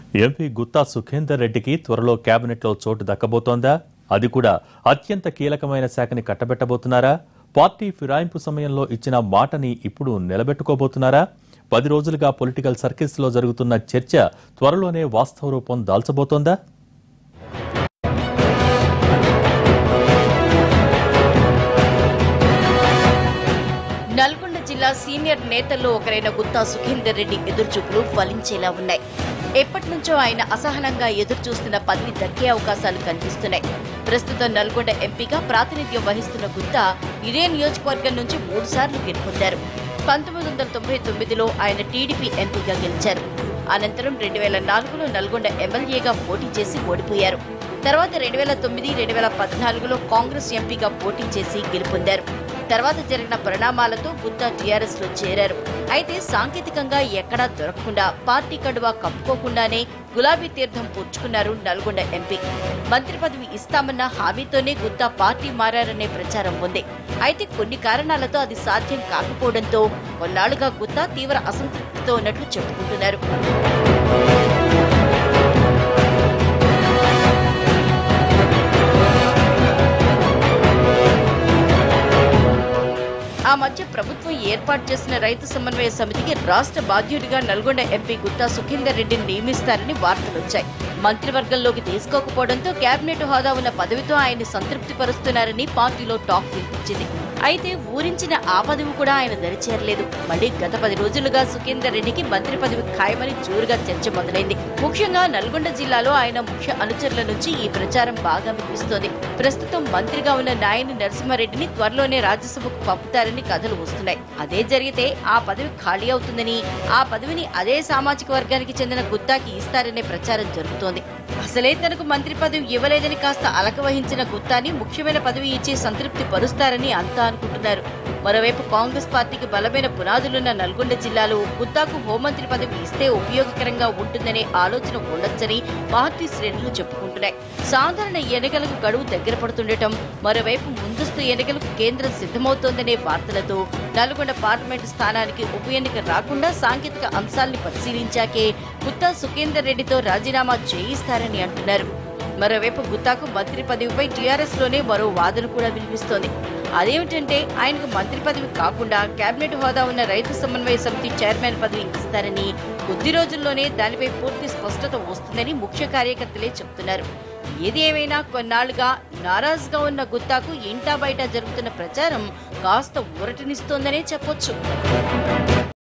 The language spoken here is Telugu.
ఎంపీ గుత్తా సుఖేందర్ రెడ్డికి త్వరలో కేబినెట్లో చోటు దక్కబోతోందా అది కూడా అత్యంత కీలకమైన శాఖని కట్టబెట్టబోతున్నారా పార్టీ ఫిరాయింపు సమయంలో ఇచ్చిన మాటని ఇప్పుడు నిలబెట్టుకోబోతున్నారా పది రోజులుగా పొలిటికల్ సర్కిల్స్ లో జరుగుతున్న చర్చ త్వరలోనే వాస్తవ రూపం దాల్చబోతోందా నల్గొండ జిల్లా సీనియర్ నేతల్లో ఒకరైన గుత్తా సుఖేందర్ రెడ్డి ఎదురుచూపులు ఫలించేలా ఉన్నాయి ఎప్పటి నుంచో ఆయన అసహనంగా ఎదురుచూస్తున్న పదవి దక్కే అవకాశాలు కనిపిస్తున్నాయి ప్రస్తుతం నల్గొండ ఎంపీగా ప్రాతినిధ్యం వహిస్తున్న గుత్తా ఇదే నియోజకవర్గం నుంచి మూడు సార్లు గెలుపొందారు పంతొమ్మిది వందల తొంభై తొమ్మిదిలో ఆయన టీడీపీ ఎంపీగా గెలిచారు అనంతరం రెండు వేల నాలుగులో నల్గొండ ఎమ్మెల్యేగా పోటీ చేసి ఓడిపోయారు తర్వాత రెండు వేల తొమ్మిది రెండు వేల పద్నాలుగులో కాంగ్రెస్ ఎంపీగా పోటీ చేసి గెలుపొందారు తర్వాత జరిగిన పరిణామాలతో గుత్తా టీఆర్ఎస్ లో చేరారు అయితే సాంకేతికంగా ఎక్కడా దొరకకుండా పార్టీ కడువా కప్పుకోకుండానే గులాబీ తీర్థం పుచ్చుకున్నారు నల్గొండ ఎంపీ మంత్రి పదవి ఇస్తామన్న హామీతోనే గుత్తా పార్టీ మారారనే ప్రచారం ఉంది అయితే కొన్ని కారణాలతో అది సాధ్యం కాకపోవడంతో కొన్నాళ్లుగా గుత్తా తీవ్ర అసంతృప్తితో ఉన్నట్లు చెప్పుకుంటున్నారు ఆ మధ్య ప్రభుత్వం ఏర్పాటు చేసిన రైతు సమన్వయ సమితికి రాష్ట్ర బాధ్యుడిగా నల్గొండ ఎంపీ గుత్తా సుఖేందర్ రెడ్డిని నియమిస్తారని వార్తలొచ్చాయి మంత్రివర్గంలోకి తీసుకోకపోవడంతో కేబినెట్ హోదా ఉన్న పదవితో ఆయన్ని సంతృప్తి పరుస్తున్నారని పార్టీలో టాక్ వినిపించింది అయితే ఊరించిన ఆ పదవి కూడా ఆయన దరిచేరలేదు మళ్ళీ గత పది రోజులుగా సుఖేందర్ రెడ్డికి మంత్రి పదవి ఖాయమని జోరుగా చర్చ మొదలైంది ముఖ్యంగా నల్గొండ జిల్లాలో ఆయన ముఖ్య అనుచరుల నుంచి ఈ ప్రచారం బాగా వినిపిస్తోంది ప్రస్తుతం మంత్రిగా ఉన్న నాయని నరసింహారెడ్డిని త్వరలోనే రాజ్యసభకు పంపుతారని కథలు వస్తున్నాయి అదే జరిగితే ఆ పదవి ఖాళీ అవుతుందని ఆ పదవిని అదే సామాజిక వర్గానికి చెందిన గుత్తాకి ఇస్తారనే ప్రచారం జరుగుతోంది అసలే తనకు మంత్రి పదవి ఇవ్వలేదని కాస్త అలక వహించిన గుత్తాని ముఖ్యమైన పదవి ఇచ్చి సంతృప్తి పరుస్తారని అంతా అనుకుంటున్నారు మరోవైపు కాంగ్రెస్ పార్టీకి బలమైన పునాదులున్న నల్గొండ జిల్లాలో గుత్తాకు హోంమంత్రి పదవి ఇస్తే ఉపయోగకరంగా ఉంటుందనే ఆలోచన ఉండొచ్చని పార్టీ శ్రేణులు చెప్పుకుంటున్నాయి సాధారణ ఎన్నికలకు గడువు దగ్గర పడుతుండటం మరోవైపు ముందస్తు ఎన్నికలకు కేంద్రం సిద్ధమవుతోందనే వార్తలతో నల్గొండ పార్లమెంటు స్థానానికి ఉప ఎన్నిక రాకుండా సాంకేతిక అంశాల్ని పరిశీలించాకే గుత్తా సుఖేందర్ రెడ్డితో రాజీనామా చేయిస్తారని అంటున్నారు మరోవైపు గుత్తాకు మంత్రి పదవిపై టీఆర్ఎస్ లోనే మరో వాదన కూడా వినిపిస్తోంది అదేమిటంటే ఆయనకు మంత్రి పదవి కాకుండా కేబినెట్ హోదా ఉన్న రైతు సమన్వయ సమితి చైర్మన్ పదవి ఇస్తారని కొద్ది రోజుల్లోనే దానిపై పూర్తి స్పష్టత వస్తుందని ముఖ్య కార్యకర్తలే చెబుతున్నారు ఏది ఏమైనా కొన్నాళ్లుగా నారాజుగా ఉన్న గుత్తాకు ఇంటా బయట జరుగుతున్న ప్రచారం కాస్త ఊరటనిస్తోందనే చెప్పొచ్చు